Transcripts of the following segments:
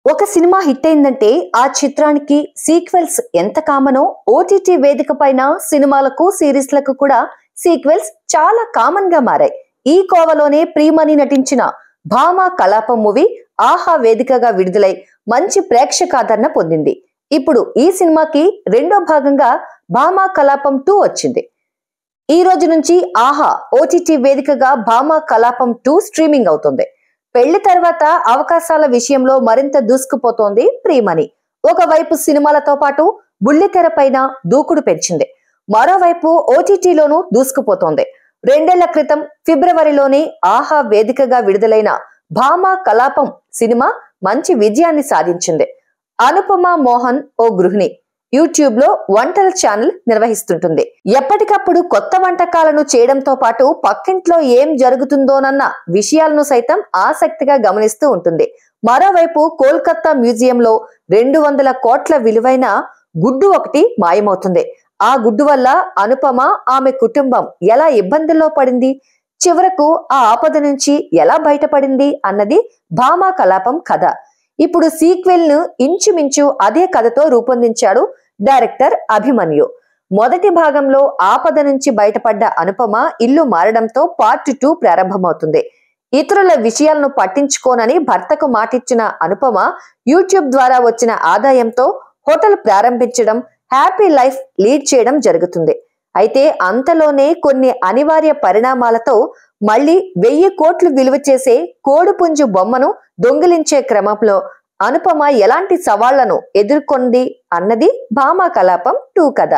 ఒక cinema hit అయిందంటే ఆ చిత్రానికి సీక్వెల్స్ ఎంత కామనో ఓటీటీ వేదిక పైన సినిమాలకు సిరీస్లకు కూడా సీక్వెల్స్ చాలా కామన్ గా మారాయి ఈ కోవలోనే ప్రియమణి నటించిన భామా కలాపం మూవీ ఆహా వేదికగా విడుదలై మంచి ప్రేక్షకాదరణ పొందింది ఇప్పుడు ఈ సినిమాకి రెండో భాగంగా భామా కలాపం టూ వచ్చింది ఈ రోజు నుంచి ఆహా ఓటీటీ వేదికగా భామా కలాపం టూ స్ట్రీమింగ్ అవుతుంది పెళ్లి తర్వాత అవకాశాల విషయంలో మరింత దూసుకుపోతోంది ప్రియమణి ఒకవైపు సినిమాలతో పాటు బుల్లితెర పైన దూకుడు పెంచింది మరోవైపు ఓటీటీలోనూ దూసుకుపోతోంది రెండేళ్ల క్రితం ఫిబ్రవరిలోనే ఆహా వేదికగా విడుదలైన భామా కలాపం సినిమా మంచి విజయాన్ని సాధించింది అనుపమ మోహన్ ఓ గృహిణి యూట్యూబ్ లో వంటల ఛానల్ నిర్వహిస్తుంటుంది ఎప్పటికప్పుడు కొత్త వంటకాలను చేయడంతో పాటు పక్కింట్లో ఏం జరుగుతుందోనన్న విషయాలను సైతం ఆసక్తిగా గమనిస్తూ ఉంటుంది మరోవైపు కోల్కతా మ్యూజియంలో రెండు వందల కోట్ల విలువైన గుడ్డు ఒకటి మాయమవుతుంది ఆ గుడ్డు వల్ల అనుపమ ఆమె కుటుంబం ఎలా ఇబ్బందుల్లో పడింది చివరకు ఆ ఆపద నుంచి ఎలా బయటపడింది అన్నది భామా కలాపం కథ ఇప్పుడు సీక్వెల్ ను ఇంచుమించు అదే కథతో రూపొందించాడు డైరెక్టర్ అభిమన్యు మొదటి భాగంలో ఆపద నుంచి బయటపడ్డ అనుపమ ఇల్లు మారడంతో పార్ట్ టూ ప్రారంభమవుతుంది ఇతరుల విషయాలను పట్టించుకోనని భర్తకు మాటిచ్చిన అనుపమ యూట్యూబ్ ద్వారా వచ్చిన ఆదాయంతో హోటల్ ప్రారంభించడం హ్యాపీ లైఫ్ లీడ్ చేయడం జరుగుతుంది అయితే అంతలోనే కొన్ని అనివార్య పరిణామాలతో మళ్ళీ వెయ్యి కోట్లు విలువ చేసే కోడిపుంజు బొమ్మను దొంగిలించే క్రమంలో అనుపమ ఎలాంటి సవాళ్లను ఎదుర్కొంది అన్నది భామా కలాపం టూ కథ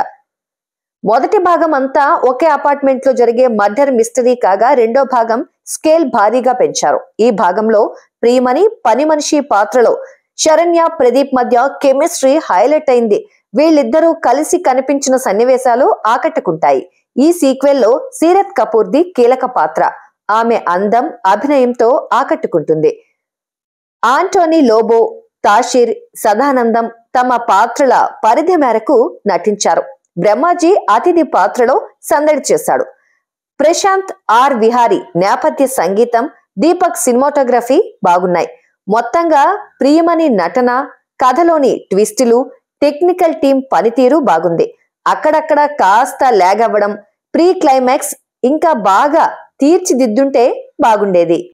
మొదటి భాగం అంతా ఒకే అపార్ట్మెంట్ లో జరిగే మర్డర్ మిస్టరీ కాగా రెండో భాగం స్కేల్ భారీగా పెంచారు ఈ భాగంలో ప్రియమణి పని మనిషి పాత్రలో శరణ్య ప్రదీప్ మధ్య కెమిస్ట్రీ హైలైట్ అయింది వీళ్ళిద్దరూ కలిసి కనిపించిన సన్నివేశాలు ఆకట్టుకుంటాయి ఈ సీక్వెల్ లో సీరత్ కపూర్ ది కీలక పాత్ర ఆమె అందం అభినయంతో ఆకట్టుకుంటుంది ఆంటోనీ లోబో తాషిర్ సదానందం తమ పాత్రల పరిధి మేరకు నటించారు బ్రహ్మాజీ అతిథి పాత్రలో సందడి చేశాడు ప్రశాంత్ ఆర్ విహారి నేపథ్య సంగీతం దీపక్ సినిమాటోగ్రఫీ బాగున్నాయి మొత్తంగా ప్రియమణి నటన కథలోని ట్విస్టులు టెక్నికల్ టీం పనితీరు బాగుంది అక్కడక్కడ కాస్త లాగ్ అవ్వడం ప్రీ క్లైమాక్స్ ఇంకా బాగా తీర్చిదిద్దుంటే బాగుండేది